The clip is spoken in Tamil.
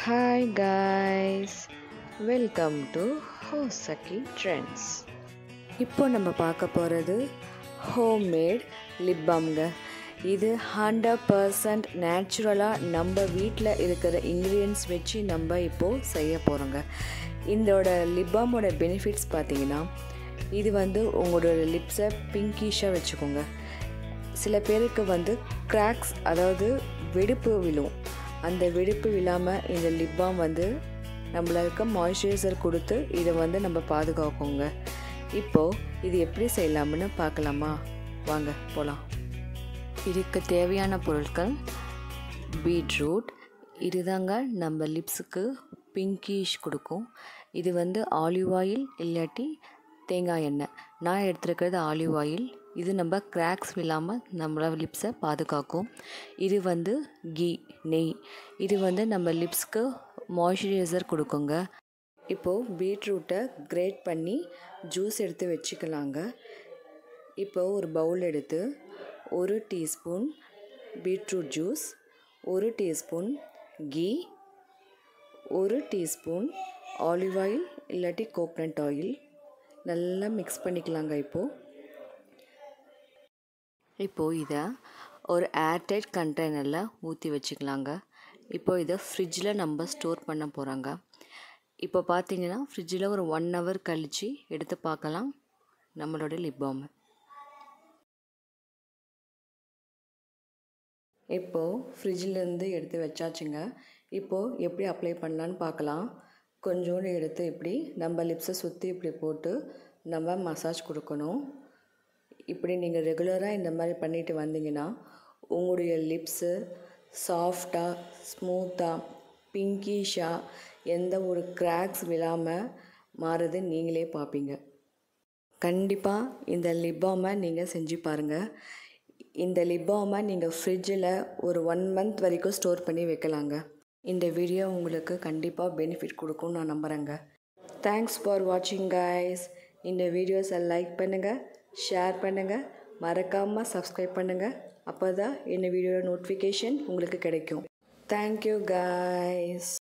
Hi guys, welcome to Hosaki Trends. இப்போ நம்ம பார்க்க போகிறது ஹோம்மேட் லிப் பாம்ங்க இது ஹண்ட்ரட் பர்சன்ட் நேச்சுரலாக நம்ம வீட்டில் இருக்கிற இன்க்ரீடியன்ஸ் வச்சு நம்ம இப்போது செய்ய போகிறோங்க இதோட லிப் பாமோட பெனிஃபிட்ஸ் பார்த்தீங்கன்னா இது வந்து உங்களோட லிப்ஸை பிங்கிஷாக வச்சுக்கோங்க சில பேருக்கு வந்து கிராக்ஸ் அதாவது வெடிப்பு விழும் அந்த வெடிப்பு விழாமல் இந்த லிப் பாம் வந்து நம்மளுக்கு மாய்ஸ்சரைசர் கொடுத்து இதை வந்து நம்ம பாதுகாக்கோங்க இப்போது இது எப்படி செய்யலாம்னு பார்க்கலாமா வாங்க போகலாம் இதுக்கு தேவையான பொருட்கள் பீட்ரூட் இதுதாங்க நம்ம லிப்ஸுக்கு பிங்கிஷ் கொடுக்கும் இது வந்து ஆலிவ் ஆயில் இல்லாட்டி தேங்காய் எண்ணெய் நான் எடுத்துருக்கிறது ஆலிவ் ஆயில் இது நம்ம கிராக்ஸ் இல்லாமல் நம்மளோட லிப்ஸை பாதுகாக்கும் இது வந்து கீ நெய் இது வந்து நம்ம லிப்ஸ்க்கு மாய்ஸ்சரைசர் கொடுக்குங்க இப்போது பீட்ரூட்டை கிரேட் பண்ணி ஜூஸ் எடுத்து வச்சுக்கலாங்க இப்போது ஒரு பவுல் எடுத்து ஒரு டீஸ்பூன் பீட்ரூட் ஜூஸ் ஒரு டீஸ்பூன் கீ ஒரு டீஸ்பூன் ஆலிவ் ஆயில் இல்லாட்டி கோக்னட் ஆயில் நல்லா மிக்ஸ் பண்ணிக்கலாங்க இப்போது இப்போது இதை ஒரு ஏர்டைட் கண்டெய்னரில் ஊற்றி வச்சுக்கலாங்க இப்போது இதை ஃப்ரிட்ஜில் நம்ம ஸ்டோர் பண்ண போகிறாங்க இப்போ பார்த்தீங்கன்னா ஃப்ரிட்ஜில் ஒரு ஒன் ஹவர் கழித்து எடுத்து பார்க்கலாம் நம்மளோட லிப் பாம் இப்போது ஃப்ரிட்ஜிலேருந்து எடுத்து வச்சாச்சுங்க இப்போது எப்படி அப்ளை பண்ணலான்னு பார்க்கலாம் கொஞ்சோண்டு எடுத்து இப்படி நம்ம லிப்ஸை சுற்றி இப்படி போட்டு நம்ம மசாஜ் கொடுக்கணும் இப்படி நீங்கள் ரெகுலராக இந்த மாதிரி பண்ணிட்டு வந்தீங்கன்னா உங்களுடைய லிப்ஸு சாஃப்டாக ஸ்மூத்தாக பிங்கிஷாக எந்த ஒரு கிராக்ஸ் விழாமல் மாறுது நீங்களே பார்ப்பீங்க கண்டிப்பாக இந்த லிப்பாமை நீங்கள் செஞ்சு பாருங்கள் இந்த லிப்பாமை நீங்கள் ஃப்ரிட்ஜில் ஒரு ஒன் மந்த் வரைக்கும் ஸ்டோர் பண்ணி வைக்கலாங்க இந்த வீடியோ உங்களுக்கு கண்டிப்பாக பெனிஃபிட் கொடுக்கும்னு நான் நம்புகிறேங்க தேங்க்ஸ் ஃபார் வாட்சிங் கைஸ் இந்த வீடியோஸை லைக் பண்ணுங்கள் ஷேர் பண்ணுங்கள் மறக்காமல் சப்ஸ்கிரைப் பண்ணுங்கள் அப்போ தான் இந்த வீடியோட நோட்டிஃபிகேஷன் உங்களுக்கு கிடைக்கும் தேங்க்யூ கைஸ்